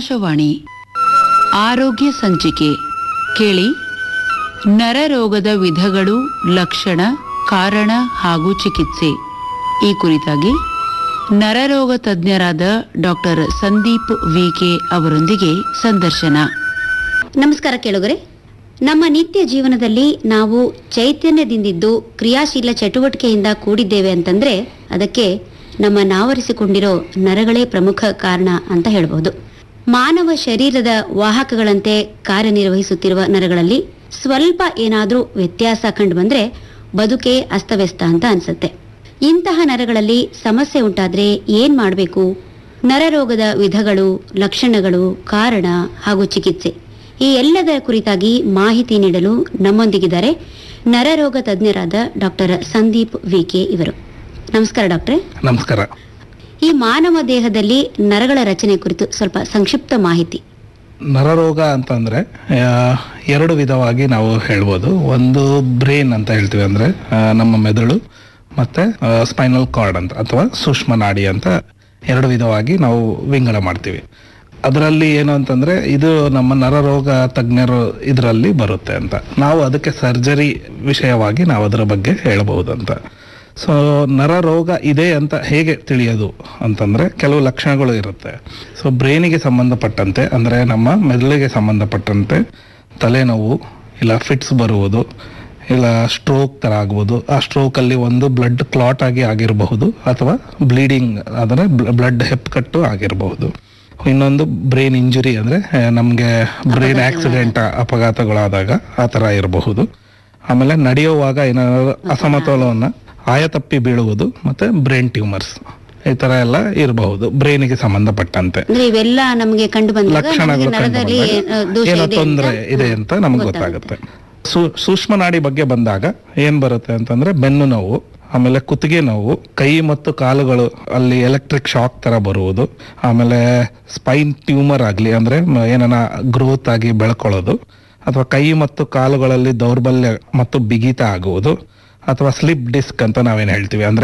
ಆಕಾಶವಾಣಿ ಆರೋಗ್ಯ ಸಂಚಿಕೆ ಕೇಳಿ ನರರೋಗದ ವಿಧಗಳು ಲಕ್ಷಣ ಕಾರಣ ಹಾಗೂ ಚಿಕಿತ್ಸೆ ಈ ಕುರಿತಾಗಿ ನರರೋಗ ತಜ್ಞರಾದ ಡಾಕ್ಟರ್ ಸಂದೀಪ್ ವಿಕೆ ಅವರೊಂದಿಗೆ ಸಂದರ್ಶನ ನಮಸ್ಕಾರ ಕೇಳುಗರೆ ನಮ್ಮ ನಿತ್ಯ ಜೀವನದಲ್ಲಿ ನಾವು ಚೈತನ್ಯದಿಂದಿದ್ದು ಕ್ರಿಯಾಶೀಲ ಚಟುವಟಿಕೆಯಿಂದ ಕೂಡಿದ್ದೇವೆ ಅಂತಂದ್ರೆ ಅದಕ್ಕೆ ನಮ್ಮ ನಾವರಿಸಿಕೊಂಡಿರೋ ನರಗಳೇ ಪ್ರಮುಖ ಕಾರಣ ಅಂತ ಹೇಳ್ಬೋದು ಮಾನವ ಶರೀರದ ವಾಹಕಗಳಂತೆ ಕಾರ್ಯನಿರ್ವಹಿಸುತ್ತಿರುವ ನರಗಳಲ್ಲಿ ಸ್ವಲ್ಪ ಏನಾದರೂ ವ್ಯತ್ಯಾಸ ಕಂಡು ಬಂದ್ರೆ ಬದುಕೇ ಅಸ್ತವ್ಯಸ್ತ ಅಂತ ಅನ್ಸುತ್ತೆ ಇಂತಹ ನರಗಳಲ್ಲಿ ಸಮಸ್ಯೆ ಉಂಟಾದ್ರೆ ಏನ್ ಮಾಡಬೇಕು ನರರೋಗದ ವಿಧಗಳು ಲಕ್ಷಣಗಳು ಕಾರಣ ಹಾಗೂ ಚಿಕಿತ್ಸೆ ಈ ಎಲ್ಲದರ ಕುರಿತಾಗಿ ಮಾಹಿತಿ ನೀಡಲು ನಮ್ಮೊಂದಿಗಿದ್ದಾರೆ ನರರೋಗ ತಜ್ಞರಾದ ಡಾಕ್ಟರ್ ಸಂದೀಪ್ ವಿಕೆ ಇವರು ನಮಸ್ಕಾರ ಡಾಕ್ಟ್ರೆ ನಮಸ್ಕಾರ ಈ ಮಾನವ ದೇಹದಲ್ಲಿ ನರಗಳ ರಚನೆ ಕುರಿತು ಸ್ವಲ್ಪ ಸಂಕ್ಷಿಪ್ತ ಮಾಹಿತಿ ನರರೋಗ ಅಂತಂದ್ರೆ ಆ, ಎರಡು ವಿಧವಾಗಿ ನಾವು ಹೇಳ್ಬೋದು ಒಂದು ಬ್ರೈನ್ ಅಂತ ಹೇಳ್ತೀವಿ ಅಂದ್ರೆ ಆ, ನಮ್ಮ ಮೆದುಳು ಮತ್ತೆ ಸ್ಪೈನಲ್ ಕಾರ್ಡ್ ಅಂತ ಅಥವಾ ಸೂಕ್ಷ್ಮ ನಾಡಿ ಅಂತ ಎರಡು ವಿಧವಾಗಿ ನಾವು ವಿಂಗಡ ಮಾಡ್ತೀವಿ ಅದರಲ್ಲಿ ಏನು ಅಂತಂದ್ರೆ ಇದು ನಮ್ಮ ನರರೋಗ ತಜ್ಞರು ಇದರಲ್ಲಿ ಬರುತ್ತೆ ಅಂತ ನಾವು ಅದಕ್ಕೆ ಸರ್ಜರಿ ವಿಷಯವಾಗಿ ನಾವು ಅದರ ಬಗ್ಗೆ ಹೇಳಬಹುದು ಅಂತ ಸೊ ನರರೋಗ ಇದೆ ಅಂತ ಹೇಗೆ ತಿಳಿಯೋದು ಅಂತಂದ್ರೆ ಕೆಲವು ಲಕ್ಷಣಗಳು ಇರುತ್ತೆ ಸೊ ಬ್ರೈನಿಗೆ ಸಂಬಂಧಪಟ್ಟಂತೆ ಅಂದ್ರೆ ನಮ್ಮ ಮೆದುಳಿಗೆ ಸಂಬಂಧಪಟ್ಟಂತೆ ತಲೆನೋವು ಇಲ್ಲ ಫಿಟ್ಸ್ ಬರುವುದು ಇಲ್ಲ ಸ್ಟ್ರೋಕ್ ತರ ಆಗ್ಬೋದು ಆ ಸ್ಟ್ರೋಕ್ ಅಲ್ಲಿ ಒಂದು ಬ್ಲಡ್ ಕ್ಲಾಟ್ ಆಗಿ ಆಗಿರಬಹುದು ಅಥವಾ ಬ್ಲೀಡಿಂಗ್ ಅಂದ್ರೆ ಬ್ಲಡ್ ಹೆಪ್ಪುಕಟ್ಟು ಆಗಿರಬಹುದು ಇನ್ನೊಂದು ಬ್ರೈನ್ ಇಂಜುರಿ ಅಂದ್ರೆ ಆ, ನಮ್ಗೆ ಬ್ರೈನ್ ಆಕ್ಸಿಡೆಂಟ್ ಅಪಘಾತಗಳಾದಾಗ ಆ ತರ ಇರಬಹುದು ಆಮೇಲೆ ನಡೆಯುವಾಗ ಏನಾದ್ರು ಅಸಮತೋಲವನ್ನ ಆಯತಪ್ಪಿ ಬೀಳುವುದು ಮತ್ತೆ ಬ್ರೈನ್ ಟ್ಯೂಮರ್ಸ್ ಈ ತರ ಎಲ್ಲ ಇರಬಹುದು ಬ್ರೈನಿಗೆ ಸಂಬಂಧಪಟ್ಟಂತೆ ಅಂದ್ರೆ ಇವೆಲ್ಲ ನಮಗೆ ಕಂಡು ಬಂದಾಗ ನಮಗೆ ಲಕ್ಷಣಗಳು ಕಂಡು ನರದಲ್ಲಿ ಬಂದಾಗ ಆ, ದೋಷ ಏನೋ ಇದೆ ತೊಂದರೆ ಅಂತ ಇದೆ ಅಂತ ನಮ್ಗೆ ಗೊತ್ತಾಗುತ್ತೆ ಸೂ- ಸೂಕ್ಷ್ಮ ನಾಡಿ ಬಗ್ಗೆ ಬಂದಾಗ ಏನ್ ಬರುತ್ತೆ ಅಂತಂದ್ರೆ ಬೆನ್ನು ನೋವು ಆಮೇಲೆ ಕುತ್ತಿಗೆ ನೋವು ಕೈ ಮತ್ತು ಕಾಲುಗಳು ಅಲ್ಲಿ ಎಲೆಕ್ಟ್ರಿಕ್ ಶಾಕ್ ತರ ಬರುವುದು ಆಮೇಲೆ ಸ್ಪೈನ್ ಟ್ಯೂಮರ್ ಆಗ್ಲಿ ಅಂದ್ರೆ ಮ- ಏನನ ಗ್ರೋತ್ ಆಗಿ ಬೆಳ್ಕೊಳ್ಳೋದು ಅಥವಾ ಕೈ ಮತ್ತು ಕಾಲುಗಳಲ್ಲಿ ದೌರ್ಬಲ್ಯ ಮತ್ತು ಬಿಗಿತ ಆಗುವುದು ಅಥವಾ ಸ್ಲಿಪ್ ಡಿಸ್ಕ್ ಅಂತ ನಾವೇನ್ ಹೇಳ್ತೀವಿ ಅಂದ್ರೆ